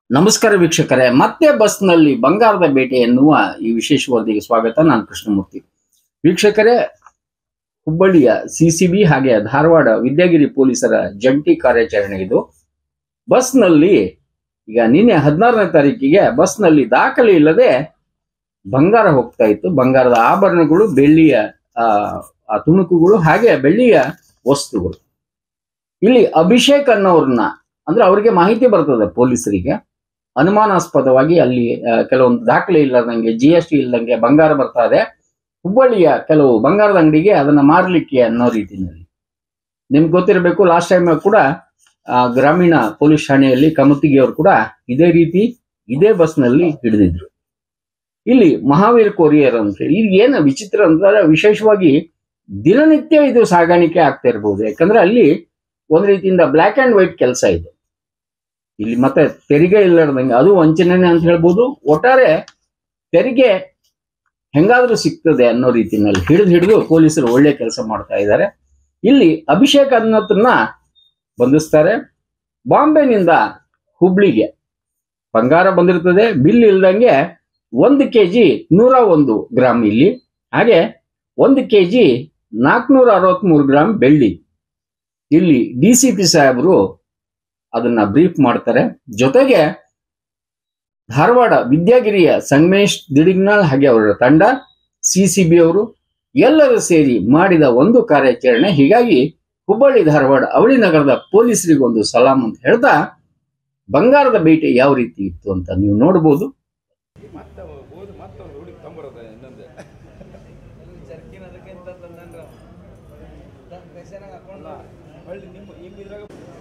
ನಮಸ್ಕಾರ ವೀಕ್ಷಕರೇ ಮತ್ತೆ ಬಸ್ನಲ್ಲಿ ಬಂಗಾರದ ಬೇಟೆ ಎನ್ನುವ ಈ ವಿಶೇಷ ವರದಿಗೆ ಸ್ವಾಗತ ನಾನು ಕೃಷ್ಣಮೂರ್ತಿ ವೀಕ್ಷಕರೇ ಹುಬ್ಬಳ್ಳಿಯ ಸಿಸಿಬಿ ಹಾಗೆ ಧಾರವಾಡ ವಿದ್ಯಾಗಿರಿ ಪೊಲೀಸರ ಜಂಟಿ ಕಾರ್ಯಾಚರಣೆ ಇದು ಬಸ್ನಲ್ಲಿ ಈಗ ನಿನ್ನೆ ಹದಿನಾರನೇ ತಾರೀಕಿಗೆ ಬಸ್ನಲ್ಲಿ ದಾಖಲೆ ಇಲ್ಲದೆ ಬಂಗಾರ ಹೋಗ್ತಾ ಇತ್ತು ಬಂಗಾರದ ಆಭರಣಗಳು ಬೆಳ್ಳಿಯ ಆ, ಆ ತುಣುಕುಗಳು ಹಾಗೆ ಬೆಳ್ಳಿಯ ವಸ್ತುಗಳು ಇಲ್ಲಿ ಅಭಿಷೇಕ್ ಅನ್ನೋರ್ನ ಅಂದ್ರೆ ಅವರಿಗೆ ಮಾಹಿತಿ ಬರ್ತದೆ ಪೊಲೀಸರಿಗೆ ಅನುಮಾನಾಸ್ಪದವಾಗಿ ಅಲ್ಲಿ ಆ, ಕೆಲವೊಂದು ದಾಖಲೆ ಇಲ್ಲದಂಗೆ ಜಿ ಎಸ್ ಟಿ ಇಲ್ಲದಂಗೆ ಬಂಗಾರ ಬರ್ತಾ ಇದೆ ಹುಬ್ಬಳ್ಳಿಯ ಕೆಲವು ಬಂಗಾರದ ಅಂಗಡಿಗೆ ಅದನ್ನ ಮಾರಲಿಕ್ಕೆ ಅನ್ನೋ ರೀತಿಯಲ್ಲಿ ನಿಮ್ಗೆ ಗೊತ್ತಿರಬೇಕು ಲಾಸ್ಟ್ ಟೈಮ್ ಕೂಡ ಆ, ಗ್ರಾಮೀಣ ಪೊಲೀಸ್ ಠಾಣೆಯಲ್ಲಿ ಕಮತಿಗೆ ಅವರು ಕೂಡ ಇದೇ ರೀತಿ ಇದೇ ಬಸ್ನಲ್ಲಿ ಹಿಡಿದಿದ್ರು ಇಲ್ಲಿ ಮಹಾವೀರ್ ಕೊರಿಯರ್ ಅಂತ ಹೇಳಿ ಇದು ಏನು ವಿಚಿತ್ರ ಅಂತಂದ್ರೆ ವಿಶೇಷವಾಗಿ ದಿನನಿತ್ಯ ಇದು ಸಾಗಾಣಿಕೆ ಆಗ್ತಾ ಇರ್ಬೋದು ಯಾಕಂದ್ರೆ ಅಲ್ಲಿ ಒಂದ್ ರೀತಿಯಿಂದ ಬ್ಲ್ಯಾಕ್ ಅಂಡ್ ವೈಟ್ ಕೆಲಸ ಇದೆ ಇಲ್ಲಿ ಮತ್ತೆ ತೆರಿಗೆ ಇಲ್ಲದಂಗೆ ಅದು ವಂಚನೆನೆ ಅಂತ ಹೇಳ್ಬೋದು ಒಟ್ಟಾರೆ ತೆರಿಗೆ ಹೆಂಗಾದ್ರೂ ಸಿಗ್ತದೆ ಅನ್ನೋ ರೀತಿನಲ್ಲಿ ಹಿಡಿದು ಹಿಡಿದು ಪೊಲೀಸರು ಒಳ್ಳೆ ಕೆಲಸ ಮಾಡ್ತಾ ಇದ್ದಾರೆ ಇಲ್ಲಿ ಅಭಿಷೇಕ್ ಅನ್ನೋದನ್ನ ಬಂಧಿಸ್ತಾರೆ ಬಾಂಬೆನಿಂದ ಹುಬ್ಳಿಗೆ ಬಂಗಾರ ಬಂದಿರ್ತದೆ ಬಿಲ್ ಇಲ್ದಂಗೆ ಒಂದು ಕೆ ಜಿ ನೂರ ಒಂದು ಗ್ರಾಮ್ ಇಲ್ಲಿ ಹಾಗೆ ಒಂದು ಕೆ ಜಿ ನಾಲ್ಕುನೂರ ಅರವತ್ಮೂರು ಗ್ರಾಮ್ ಬೆಳ್ಳಿ ಇಲ್ಲಿ ಡಿ ಸಿ ಪಿ ಸಾಹೇಬರು ಅದನ್ನ ಬ್ರೀಫ್ ಮಾಡ್ತಾರೆ ಜೊತೆಗೆ ಧಾರವಾಡ ವಿದ್ಯಾಗಿರಿಯ ಸಂಗಮೇಶ್ ದಿಡಿಗ್ನಾಳ್ ಹಾಗೆ ಅವರ ತಂಡ ಸಿ ಸಿ ಬಿ ಅವರು ಎಲ್ಲರೂ ಸೇರಿ ಮಾಡಿದ ಒಂದು ಕಾರ್ಯಾಚರಣೆ ಹೀಗಾಗಿ ಹುಬ್ಬಳ್ಳಿ ಧಾರವಾಡ ಅವಳಿ ನಗರದ ಪೊಲೀಸರಿಗೊಂದು ಸಲಾಂ ಅಂತ ಹೇಳ್ತಾ ಬಂಗಾರದ ಬೇಟೆ ಯಾವ ರೀತಿ ಇತ್ತು ಅಂತ ನೀವು ನೋಡ್ಬೋದು ಮತ್ತೆ ಓದಿ ಮತ್ತೆ ಅವ್ನು ಹುಡುಗಿ ತಂಬರದ ಇನ್ನೊಂದು ಜರ್ಕಿನ್ ಅದಕ್ಕಿಂತ ತಂದನ್ರ ಬೇಸನಾಗ ಹಾಕೊಂಡ ಹೊಳ್ಳಿ ನಿಮ್ಮ ನಿಮ್ಮ ಇದ್ರಾಗ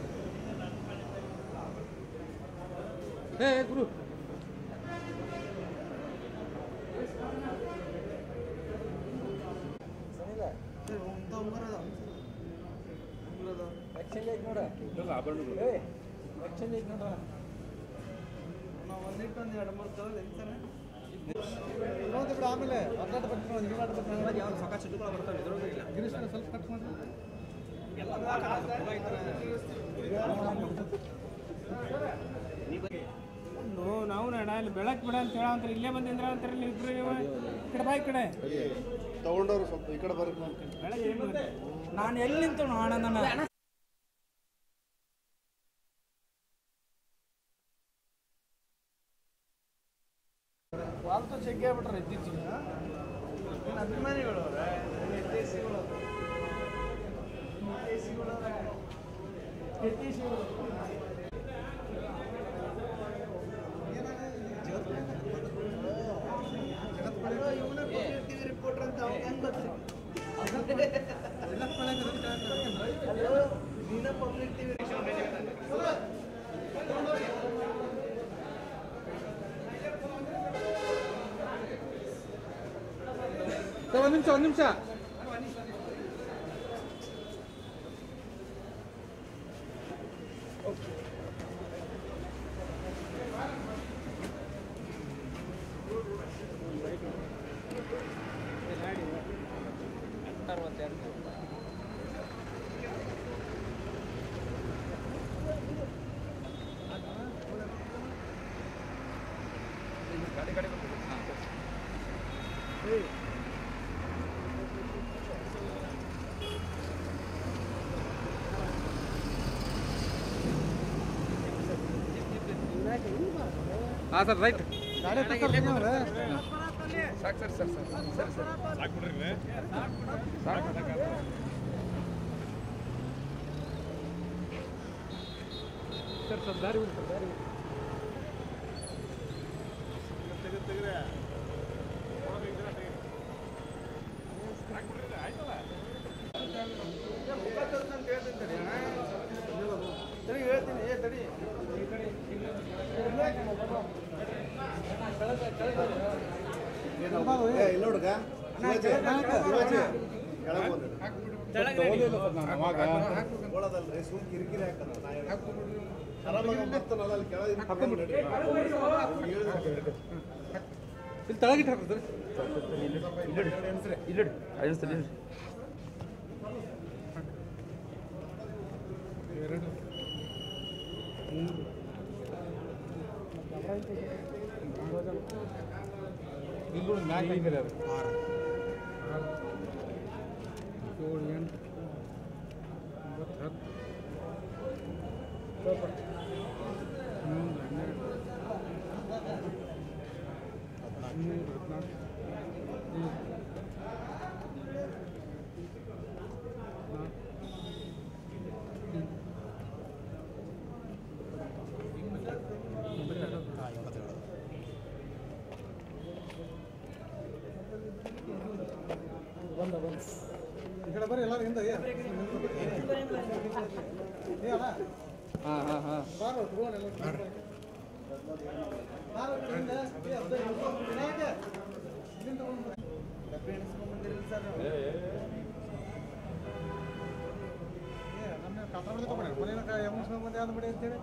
ಏ ಗುರು ಎಕ್ಸ್ಚೇಂಜ್ ಐತಿ ನೋಡ ಇದೆಲ್ಲ ಆಭರಣಗಳು ಏ ಎಕ್ಸ್ಚೇಂಜ್ ಐತಿ ನೋಡ ನಾವು ಒಂದಿಟ್ಟು ಒಂದು ಎರಡು ಮೂರು ತಗೊಳ್ಳಿ ಎಂತಾನೆ ನೋಡಿ ಬಿಡು ಆಮೇಲೆ ಅಟ್ಲಾಟ ಬರ್ತೀನಿ ನೋಡಿ ನೀವು ಬರ್ತೀನಿ ಯಾವ ಸೊಕ್ಕ ಚಿಕ್ಕ ಬರ್ತಾವೆ ಇದ್ರೊಳಗೆ ಇಲ್ಲ ಗಿರೀಶ್ ಸ್ವಲ್ಪ ಕಟ್ ಮಾಡಿ ನಾವು ನಡ ಅಲ್ಲಿ ಬೆಳಕ್ ಬಿಡ ಅಂತ ಹೇಳ ಅಂತಾರೆ ಇಲ್ಲೇ ಬಂದಿಂದ್ರ ಅಂತಾರೆ ನೀವು ಇಬ್ರು ನೀವು ಈ ಕಡೆ ಬಾ ಈ ಕಡೆ ತಗೊಂಡವ್ರು ಸ್ವಲ್ಪ ಈ ಕಡೆ ಬರ್ರಿ ಬೆಳಗ್ಗೆ ಏನು ನಾನು ಎಲ್ಲಿ ನಿಂತು ಅಣ್ಣ ನನ್ನ ವಾಲ್ತು ಚೆಕ್ ಆಗ್ಬಿಟ್ರೆ ಇತ್ತೀಚೆಗೆ ಏನು ಅಭಿಮಾನಿಗಳು ಅವ್ರೆ ಹಿತೈಷಿಗಳು ಹಿತೈಷಿಗಳು ಹಿತೈಷಿಗಳು ರಿಪೋರ್ಟರ್ ಅಂತ ಅವ್ನು ಹೆಂಗ್ ಗೊತ್ತಿಲ್ಲ ನೀನ ಪಬ್ಲಿಕ್ ಟಿವಿ ಒಂದು ನಿಮಿಷ ಒಂದು ನಿಮಿಷ ಹಾಂ ಸರ್ ರೈಟ್ ಸಾಕು ಸರ್ ಸರ್ ಸರ್ ಸರಿ ಸರ್ ಸಾಕು ಬಿಡ್ರಿ ಸಾಕು ಸರ್ ಸರ್ ದಾರಿ ಬಿಡಿ ಸರ್ ದಾರಿ ಬಿಡಿ ತಡಿ ಹೇಳ್ತೀನಿ ಏ ತಡಿ ಏ ಇಲ್ಲ ಹುಡುಗ ಶಿವಾಜಿ ಶಿವಾಜಿ ಕೆಳಗೆ ಬಂದಿರು. ಒಳದಲ್ರಿ ಸುಮ್ ಕಿರಿಕಿರಿ ಹಾಕಲ್ಲ ನಾ ಹೇಳೋದು. ಆರಾಮಾಗಿ ಬರ್ತಾನಲ್ಲ ಅಲ್ಲಿ ಕೆಳಗೆ ಇಟ್ಕೊಂಡು ನಡೀರಿ. ಅವ್ನಿಗೆ ಹೇಳಿದ್ರೆ ಕೇಳಿ. ಇಲ್ಲಿ ತಳಗಿಟ್ಟು ಹಾಕು ಸರ್ ಎರಡು ಇಲ್ಲಿ ಮ್ಯಾಕ್ ಹಾಕಿರಿ ಅದು ಏಳು ಎಂಟು ಒಂಬತ್ತು ಹತ್ತು ಹನ್ನೊಂದು ಹನ್ನೆರಡು ಹದಿಮೂರು ಹದಿನಾಲ್ಕು ಹದಿನೈದು ಈ ಕಡೆ ಬರ್ರಿ ಎಲ್ಲರೂ ಹಿಂದೆ ಏ ಏ ಅಣ್ಣ ಹಾಂ ಹಾಂ ಹಾಂ ಬಾರೋ ತಗೊಂಡು ಎಲ್ಲ ಬಾರೋ ಈ ಕಡೆ ಹಿಂದೆ ಏ ಅರ್ಧ ನಿಮಿಷ ವಿನಾಯಕ ಇದನ್ನ ತಗೊಂಡು ಬಾ. ಡಬ್ಬಿ ಎಣಿಸ್ಕೊಂಡ್ ಬಂದಿರಲಿ ಸರ್ ನೀವು. ಏ ನಮ್ಮ ಕಸ ಬಿಡ್ದು ತಗೊಂಡ್ರೆ ಮನೇನ ಎಮ್ಸ್ಕೊಂಡ್ ಬಂದೆ ಯಾವ್ದು ಬಿಡಿ ಅಂತೇಳಿ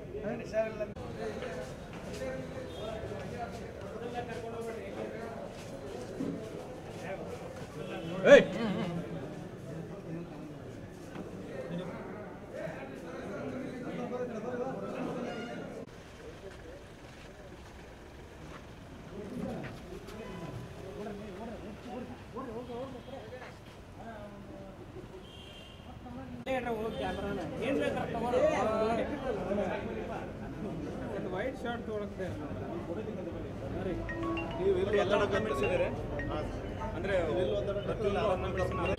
ಏನ್ ಬೇಕಾದ್ರೆ ವೈಟ್ ಶರ್ಟ್ ತೊಗೊಳಕ್ದೆ ನೀವು ಇಲ್ಲಿ ಒತ್ತಡ ಕಲ್ಪಿಸಿದರೆ ಅಂದ್ರೆ ಇಲ್ಲಿ ಒತ್ತಡ ಕಲ್ಪಿಸಿಲ್ಲ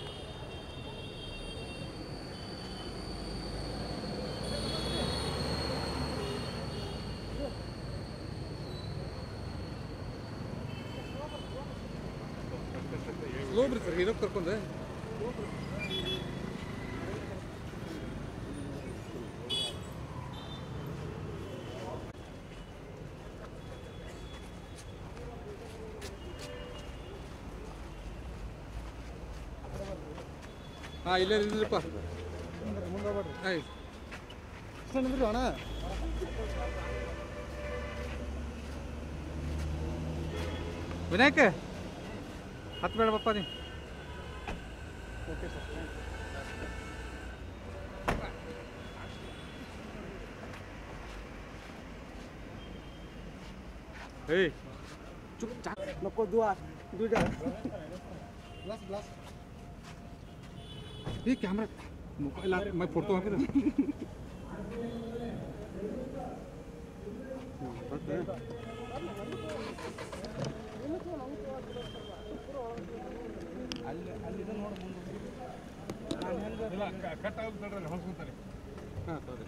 ಸ್ಲೋ ಬಿಡಿ ಸರ್ ಇದಕ್ಕೆ ಕರ್ಕೊಂಡೆ ಹಾಂ ಇಲ್ಲೇ ನಿಂದ್ರಪ್ಪ ಮುಂದೆ ಬರ್ರಿ ಆಯ್ತು ಇಷ್ಟ ನಿಂದ್ರಿ ಅಣ್ಣ ವಿನಾಯಕ ಹತ್ತು ಬೇಡ ಬಪ್ಪ ನೀ ಓಕೆ ಸರ್ ಏಯ್ ಚುಪ್ ಚಾಕ್ नको दुआ दुजा ग्लास ग्लास ಈ ಕ್ಯಾಮ್ರಾ ಮೊಬೈಲ್ ಮೈ ಫೋಟೋ ಹಾಕಿದೆ ಇಲ್ಲ ಕಟ್ ಆಗುತ್ತೆ ಹೊಲ್ಸ್ಕೊಂತಾರೆ ಹಾಂ ಸರಿ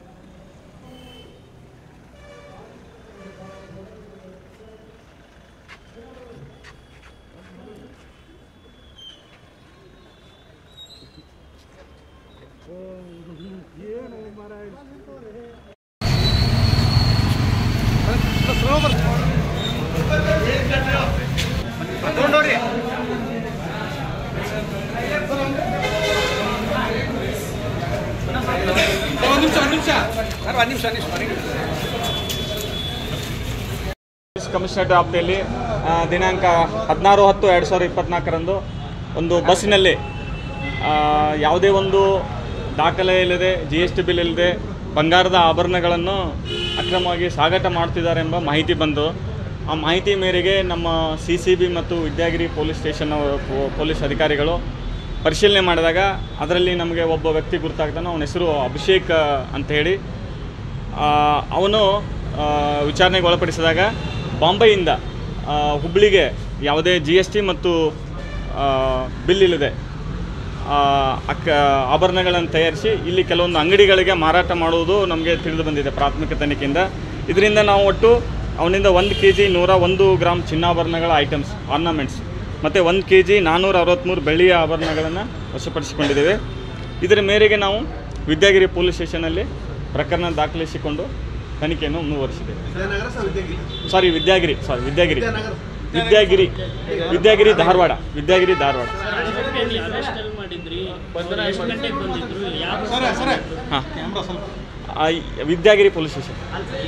ಪೊಲೀಸ್ ಕಮಿಷನರೇಟ್ ವ್ಯಾಪ್ತಿಯಲ್ಲಿ ಆ, ದಿನಾಂಕ ಹದಿನಾರು ಹತ್ತು ಎರಡು ಸಾವಿರದ ಇಪ್ಪತ್ನಾಲ್ಕರಂದು ಒಂದು ಬಸ್ಸಿನಲ್ಲಿ ಆ, ಯಾವುದೇ ಒಂದು ದಾಖಲೆ ಇಲ್ಲದೆ ಜಿ ಎಸ್ ಟಿ ಬಿಲ್ ಇಲ್ಲದೆ ಬಂಗಾರದ ಆಭರಣಗಳನ್ನು ಅಕ್ರಮವಾಗಿ ಸಾಗಾಟ ಮಾಡ್ತಿದ್ದಾರೆ ಎಂಬ ಮಾಹಿತಿ ಬಂದು ಆ ಮಾಹಿತಿ ಮೇರೆಗೆ ನಮ್ಮ ಸಿ ಸಿ ಬಿ ಮತ್ತು ವಿದ್ಯಾಗಿರಿ ಪೊಲೀಸ್ ಸ್ಟೇಷನ್ ಪೊಲೀಸ್ ಅಧಿಕಾರಿಗಳು ಪರಿಶೀಲನೆ ಮಾಡಿದಾಗ ಅದರಲ್ಲಿ ನಮಗೆ ಒಬ್ಬ ವ್ಯಕ್ತಿ ಗುರುತಾಗ್ತಾನೆ ಅವನ ಹೆಸರು ಅಭಿಷೇಕ್ ಅಂತ ಹೇಳಿ ಆ, ಅವನು ಆ, ವಿಚಾರಣೆಗೆ ಒಳಪಡಿಸಿದಾಗ ಬಾಂಬೆಯಿಂದ ಆ, ಹುಬ್ಳಿಗೆ ಯಾವುದೇ ಜಿ ಎಸ್ ಟಿ ಮತ್ತು ಆ, ಬಿಲ್ ಇಲ್ಲದೆ ಆ, ಅಕ್ಕ ಆಭರಣಗಳನ್ನು ತಯಾರಿಸಿ ಇಲ್ಲಿ ಕೆಲವೊಂದು ಅಂಗಡಿಗಳಿಗೆ ಮಾರಾಟ ಮಾಡುವುದು ನಮಗೆ ತಿಳಿದು ಬಂದಿದೆ ಪ್ರಾಥಮಿಕ ತನಿಖೆಯಿಂದ ಇದರಿಂದ ನಾವು ಒಟ್ಟು ಅವನಿಂದ ಒಂದು ಕೆ ಜಿ ನೂರ ಒಂದು ಗ್ರಾಮ್ ಚಿನ್ನಾಭರಣಗಳ ಐಟಮ್ಸ್ ಆರ್ನಮೆಂಟ್ಸ್ ಮತ್ತು ಒಂದು ಕೆ ಜಿ ನಾನ್ನೂರ ಅರವತ್ತ್ಮೂರು ಬೆಳ್ಳಿಯ ಆಭರಣಗಳನ್ನು ವಶಪಡಿಸಿಕೊಂಡಿದ್ದೇವೆ ಇದರ ಮೇರೆಗೆ ನಾವು ವಿದ್ಯಾಗಿರಿ ಪೊಲೀಸ್ ಸ್ಟೇಷನಲ್ಲಿ ಪ್ರಕರಣ ದಾಖಲಿಸಿಕೊಂಡು ತನಿಖೆಯನ್ನು ಮುಂದುವರಿಸಿದ್ದೇವೆ ವಿದ್ಯಾನಗರ ಸಹ ವಿದ್ಯಾಗಿರಿ ಸಾರಿ ವಿದ್ಯಾಗಿರಿ ಸಾರಿ ವಿದ್ಯಾಗಿರಿ ವಿದ್ಯಾನಗರ ವಿದ್ಯಾಗಿರಿ ವಿದ್ಯಾಗಿರಿ ಧಾರವಾಡ ವಿದ್ಯಾಗಿರಿ ಧಾರವಾಡ ಅರೆಸ್ಟಲ್ಲಿ ಮಾಡಿದ್ರಿ ಎಷ್ಟು ಗಂಟೆಗೆ ಬಂದಿದ್ರು ಯಾವ ಹಾಂ ವಿದ್ಯಾಗಿರಿ ಪೊಲೀಸ್ ಸ್ಟೇಷನ್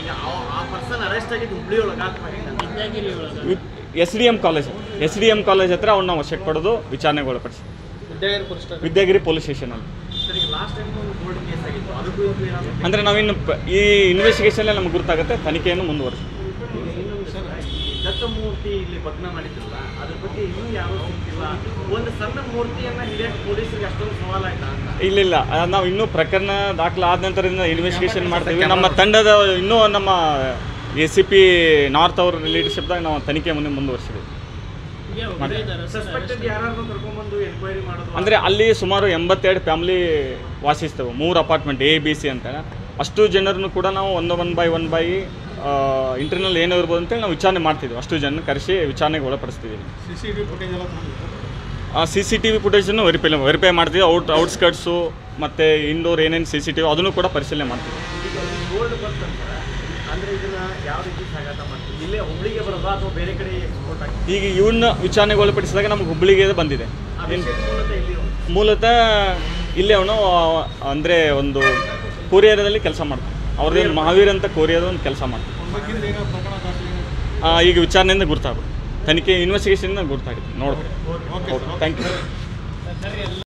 ವಿದ್ಯಾಗಿರಿ ಒಳಗೆ S D M college S D M college ಹತ್ರ ಅವನ್ನ ವಶಕ್ಕೆ ಪಡೆದು ವಿಚಾರಣೆಗೆ ಒಳಪಡಿಸಿ ವಿದ್ಯಾಗಿರಿ ಪೊಲೀಸ್ ಸ್ಟೇಷನಲ್ಲಿ ಲಾಸ್ಟ್ ಟೈಮ್ ಒಂದು ಗೋಲ್ಡ್ ಕೇಸ್ ಆಗಿತ್ತು ಅದಕ್ಕೂ ಇದು ಏನಾದ್ರು ಅಂದರೆ ನಾವಿನ್ನು ಪ- ಈ ಇನ್ವೆಸ್ಟಿಗೇಷನ್ ನಮ್ಗೆ ಗೊತ್ತಾಗುತ್ತೆ ತನಿಖೆಯನ್ನು ಮುಂದುವರಿಸಿ ಇನ್ನೊಂದು ಸರ್, ಈ ದತ್ತಮೂರ್ತಿ ಇಲ್ಲಿ ಭಗ್ನ ಮಾಡಿದ್ರಲ್ಲ ಅದ್ರ ಬಗ್ಗೆ ಇನ್ನೂ ಯಾರೂ ಸಿಗ್ತಿಲ್ಲ ಒಂದು ಸಣ್ಣ ಮೂರ್ತಿಯನ್ನ ಹಿಡಿಯಕ್ಕೆ ಪೊಲೀಸರಿಗೆ ಅಷ್ಟೊಂದು ಸವಾಲಾಯ್ತಾ ಅಂತ ಇಲ್ಲ ಇಲ್ಲ ಅಹ್, ನಾವು ಇನ್ನೂ ಪ್ರಕರಣ ದಾಖಲಾದ ನಂತರದಿಂದ ಇನ್ವೆಸ್ಟಿಗೇಷನ್ ಮಾಡ್ತೀವಿ ನಮ್ಮ ತಂಡದ ಇನ್ನೂ ನಮ್ಮ ಎ ಸಿ ಪಿ ನಾರ್ತ್ ಅವ್ರ ಲೀಡರ್ಶಿಪ್ದಾಗ ನಾವು ತನಿಖೆ ಮುಂದೆ ಮುಂದುವರಿಸಿದ್ವಿ ಹೀಗೆ ಒಬ್ಬರೇ ಇದ್ದಾರೆ ಸರ್ ಸಸ್ಪೆಕ್ಟೆಡ್ ಯಾರು ಕರ್ಕೊಂಡ್ಬಂದು ಎನ್ಕ್ವೈರಿ ಮಾಡೋದು ಅಂದರೆ ಅಲ್ಲಿ ಸುಮಾರು ಎಂಬತ್ತೆರಡು ಫ್ಯಾಮ್ಲಿ ವಾಸಿಸ್ತವೆ ಮೂರು ಅಪಾರ್ಟ್ಮೆಂಟ್ ಎ ಬಿ ಸಿ ಅಂತ ಅಷ್ಟು ಜನರನ್ನು ಕೂಡ ನಾವು ಒಂದು one by one by internal ಏನೋ ಇರ್ಬೋದು ಅಂತೇಳಿ ನಾವು ವಿಚಾರಣೆ ಮಾಡ್ತಿದ್ವಿ ಅಷ್ಟು ಜನ ಕರೆಸಿ ವಿಚಾರಣೆಗೆ ಒಳಪಡಿಸ್ತಿದ್ದೀವಿ ಸಿ ಸಿ ಟಿ ಫುಟೇಜ್ ಎಲ್ಲ ತಂದಿದ್ದೀರಾ? ಸಿ ಸಿ ಟಿ ವಿ ಫುಟೇಜನ್ನು ವೆರಿಫೈ ವೆರಿಫೈ ಮಾಡ್ತೀವಿ ಔಟ್ ಔಟ್ಸ್ಕರ್ಟ್ಸು ಮತ್ತು ಇಂಡೋರ್ ಏನೇನು ಸಿ ಸಿ ಟಿ ವಿ ಅದನ್ನು ಕೂಡ ಪರಿಶೀಲನೆ ಮಾಡ್ತೀವಿ ಈಗ ಗೋಲ್ಡ್ ಬಂತಂದ್ರೆ ಅಂದ್ರೆ ಇದನ್ನ ಯಾವ ರೀತಿ ಸಾಗಾಟ ಮಾಡ್ತೀವಿ ಇಲ್ಲೇ ಹುಬ್ಳಿಗೆ ಬರೋದಾ ಅಥವಾ ಬೇರೆ ಕಡೆ ಎಕ್ಸ್ಪೋರ್ಟ್ ಆಗ್ತದೆ ಈಗ ಇವನ್ನ ವಿಚಾರಣೆಗೆ ಒಳಪಡಿಸಿದಾಗ ನಮಗೆ ಹುಬ್ಬಳ್ಳಿಗೆ ಬಂದಿದೆ ಆ ಏನು ವಿಷಯ ಮೂಲತಃ ಎಲ್ಲಿ ಹೋಗುತ್ತೆ? ಮೂಲತಃ ಇಲ್ಲೇ ಅವನು ಅಂದರೆ ಒಂದು ಕೊರಿಯಾದಲ್ಲಿ ಕೆಲಸ ಮಾಡ್ತಾನೆ ಅವ್ರದ್ದೇನು ಮಹಾವೀರ್ ಅಂತ ಕೊರಿಯಾದ ಒಂದು ಕೆಲಸ ಮಾಡ್ತಾನೆ ಒಂದಕ್ಕಿಂತ ಏನೋ ಪ್ರಕರಣ ದಾಖಲೆ ಏನಾದ್ರು? ಆ, ಈಗ ವಿಚಾರಣೆಯಿಂದ ಗುರ್ತಾಗ್ಬಿಟ್ಟು ತನಿಖೆ ಇನ್ವೆಸ್ಟಿಗೇಷನ್ ಗುರ್ತಾಗಿದೆ ನೋಡ್ಬೇಕು ಓಕೆ ಓಕೆ ಥ್ಯಾಂಕ್ ಯು